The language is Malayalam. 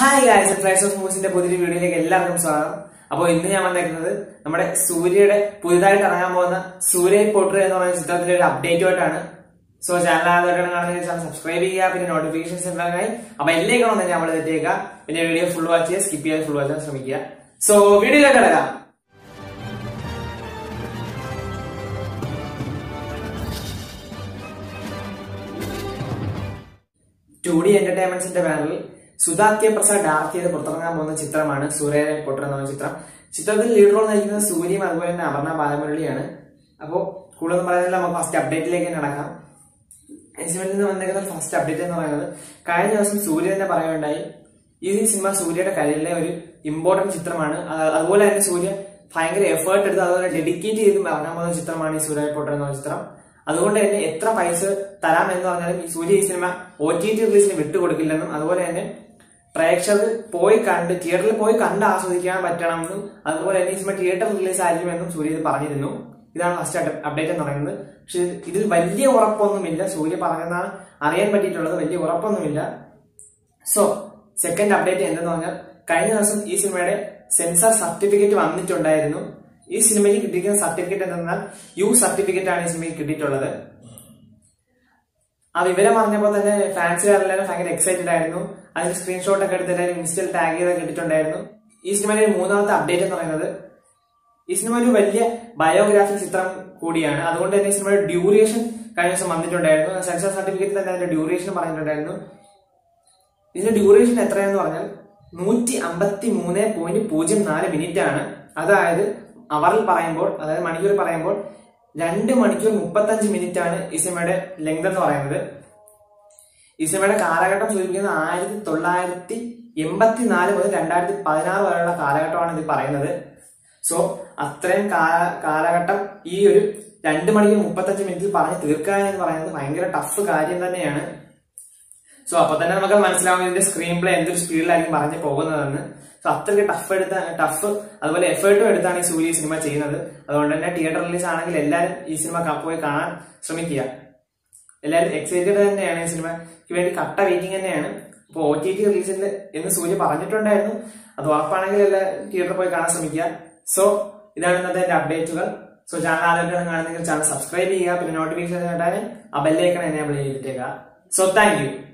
ഹായ് ഗായ്സ് ഫ്ലൈസ് ഓഫ് മൂവ്സിന്റെ പുതിയൊരു വീഡിയോയിലേക്ക് എല്ലാവർക്കും സ്വാഗതം അപ്പോൾ ഇന്ന് ഞാൻ വന്നേക്കുന്നത് നമ്മുടെ സൂര്യയുടെ പുതുതായിട്ട് ഇറങ്ങാൻ പോകുന്ന സൂര്യ പോട്ടർ എന്ന് പറയുന്ന ചിത്രത്തിന്റെ ഒരു അപ്ഡേറ്റുമായിട്ടാണ് സോ ചാനൽ ആദ്യമായിട്ടാണ് കാണുന്നത് ചാനൽ സബ്സ്ക്രൈബ് ചെയ്യുക പിന്നെ നോട്ടിഫിക്കേഷൻസ് ഉണ്ടാകാനായി അപ്പൊ എല്ലേക്കണം തന്നെ നമ്മൾ തെറ്റിയേക്കുക പിന്നെ വീഡിയോ ഫുൾ വാച്ച് ചെയ്യുക സ്കിപ്പ് ചെയ്യാൻ ഫുൾ വാച്ചാൻ ശ്രമിക്കുക സോ വീഡിയോയിലേക്ക് കിടക്കാം ടു ഡി എന്റർടൈൻമെന്റ്സിന്റെ ബാനറിൽ സുധാ കെ പ്രസാദ് ഡയറക്ട് ചെയ്ത് പുറത്തിറങ്ങാൻ പോകുന്ന ചിത്രമാണ് സൂര്യ പൊട്ടർ എന്ന ചിത്രം ചിത്രത്തിൽ ലീഡ് റോൾ നയിക്കുന്നത് സൂര്യയും അതുപോലെ തന്നെ അപർണ ബാലമുരളിയാണ് അപ്പോൾ കൂടുതൽ പറയുന്നില്ല നമുക്ക് ഫസ്റ്റ് അപ്ഡേറ്റിലേക്ക് തന്നെ നടക്കാം സിനിമയിൽ നിന്ന് വന്നേക്കുന്ന ഫസ്റ്റ് അപ്ഡേറ്റ് എന്ന് പറയുന്നത് കഴിഞ്ഞ ദിവസം സൂര്യ തന്നെ പറയുകയുണ്ടായി ഈ സിനിമ സൂര്യയുടെ കരിയറിലെ ഒരു ഇമ്പോർട്ടന്റ് ചിത്രമാണ് അത് അതുപോലെ തന്നെ സൂര്യ ഭയങ്കര എഫേർട്ട് എടുത്ത് അതുപോലെ ഡെഡിക്കേറ്റ് ചെയ്ത് ഇറങ്ങാൻ പോകുന്ന ചിത്രമാണ് ഈ സൂര്യ പോട്ടർ എന്ന ചിത്രം അതുകൊണ്ട് തന്നെ എത്ര പൈസ തരാം എന്ന് പറഞ്ഞാലും ഈ സൂര്യ ഈ സിനിമ ഒ ടി ടി റിലീസിന് വിട്ടുകൊടുക്കില്ലെന്നും അതുപോലെ തന്നെ പ്രേക്ഷകർ പോയി കണ്ട് തിയേറ്ററിൽ പോയി കണ്ട് ആസ്വദിക്കാൻ പറ്റണമെന്നും അതുപോലെ തന്നെ ഈ സിനിമ തിയേറ്റർ റിലീസ് ആയിരിക്കുമെന്നും സൂര്യ ഇത് പറഞ്ഞിരുന്നു ഇതാണ് ഫസ്റ്റ് അപ്ഡേറ്റ് എന്ന് പറയുന്നത് പക്ഷെ ഇതിൽ വലിയ ഉറപ്പൊന്നുമില്ല സൂര്യ പറഞ്ഞെന്നാണ് അറിയാൻ പറ്റിയിട്ടുള്ളത് വലിയ ഉറപ്പൊന്നുമില്ല സോ സെക്കൻഡ് അപ്ഡേറ്റ് എന്തെന്ന് പറഞ്ഞാൽ കഴിഞ്ഞ ദിവസം ഈ സിനിമയുടെ സെൻസർ സർട്ടിഫിക്കറ്റ് വന്നിട്ടുണ്ടായിരുന്നു ഈ സിനിമയ്ക്ക് കിട്ടിയിരിക്കുന്ന സർട്ടിഫിക്കറ്റ് എന്തെന്നാൽ യു സർട്ടിഫിക്കറ്റ് ആണ് ഈ സിനിമയ്ക്ക് കിട്ടിയിട്ടുള്ളത് ആ വിവരം പറഞ്ഞപ്പോൾ തന്നെ ഫാൻസുകാരെല്ലാവരും ഭയങ്കര എക്സൈറ്റഡ് ആയിരുന്നു അതിന് സ്ക്രീൻഷോട്ട് ഒക്കെ എടുത്ത് എല്ലാവരും ഇൻസ്റ്റയിൽ ടാഗ് ചെയ്തൊക്കെ ഇട്ടിട്ടുണ്ടായിരുന്നു ഈ സിനിമയുടെ ഒരു മൂന്നാമത്തെ അപ്ഡേറ്റ് എന്ന് പറയുന്നത് ഈ സിനിമ ഒരു വലിയ ബയോഗ്രാഫി ചിത്രം കൂടിയാണ് അതുകൊണ്ട് തന്നെ ഈ സിനിമയുടെ ഡ്യൂറേഷൻ കഴിഞ്ഞ ദിവസം വന്നിട്ടുണ്ടായിരുന്നു സെൻസർ സർട്ടിഫിക്കറ്റ് തന്നെ അതിന്റെ ഡ്യൂറേഷൻ പറഞ്ഞിട്ടുണ്ടായിരുന്നു ഇതിന്റെ ഡ്യൂറേഷൻ എത്രയാന്ന് പറഞ്ഞാൽ നൂറ്റി അമ്പത്തി മൂന്ന് പോയിന്റ് പൂജ്യം നാല് മിനിറ്റ് ആണ് അതായത് അവറിൽ പറയുമ്പോൾ അതായത് മണിക്കൂർ പറയുമ്പോൾ രണ്ട് മണിക്കൂർ മുപ്പത്തഞ്ച് മിനിറ്റ് ആണ് ഈ സിനിമയുടെ ലെങ്ത് എന്ന് പറയുന്നത് ഈ സിനിമയുടെ കാലഘട്ടം സൂചിപ്പിക്കുന്നത് ആയിരത്തി തൊള്ളായിരത്തി എൺപത്തിനാല് മുതൽ രണ്ടായിരത്തി പതിനാറ് വരെയുള്ള കാലഘട്ടമാണ് ഇത് പറയുന്നത് സോ അത്രയും കാല- കാലഘട്ടം ഈ ഒരു രണ്ട് മണിക്കൂർ മുപ്പത്തഞ്ച് മിനിറ്റിൽ പറഞ്ഞ് തീർക്കുക എന്ന് പറയുന്നത് ഭയങ്കര ടഫ് കാര്യം തന്നെയാണ് സോ അപ്പൊ തന്നെ നമുക്ക് മനസ്സിലാവും ഇതിന്റെ സ്ക്രീൻ പ്ലേ എന്തൊരു സ്പീഡിലായിരിക്കും പറഞ്ഞു പോകുന്നതെന്ന് സോ അത്രയ്ക്ക് ടഫ് എടുത്ത ടഫ് അതുപോലെ എഫേർട്ടും എടുത്താണ് ഈ സൂര്യ ഈ സിനിമ ചെയ്യുന്നത് അതുകൊണ്ട് തന്നെ തിയേറ്റർ റിലീസ് ആണെങ്കിൽ എല്ലാവരും ഈ സിനിമ ക- പോയി കാണാൻ ശ്രമിക്കുക എല്ലാവരും എക്സൈറ്റഡ് തന്നെയാണ് ഈ സിനിമയ്ക്ക് വേണ്ടി കട്ട വെയിറ്റിംഗ് തന്നെയാണ് അപ്പോൾ ഒ ടി ടി റിലീസിൽ എന്ന് സൂര്യ പറഞ്ഞിട്ടുണ്ടായിരുന്നു അത് ഉറപ്പാണെങ്കിൽ എല്ലാവരും തിയേറ്ററിൽ പോയി കാണാൻ ശ്രമിക്കുക സോ ഇതാണ് ഇന്നത്തെ എന്റെ അപ്ഡേറ്റുകൾ സോ ചാനൽ ആദ്യമായിട്ടാണ് കാണുന്നെങ്കിൽ ചാനൽ സബ്സ്ക്രൈബ് ചെയ്യുക പിന്നെ നോട്ടിഫിക്കേഷൻ നേടാൻ ആ ബെല്ലൈക്കൺ എനേബിൾ ചെയ്തിട്ടേക്കുക സോ താങ്ക് യു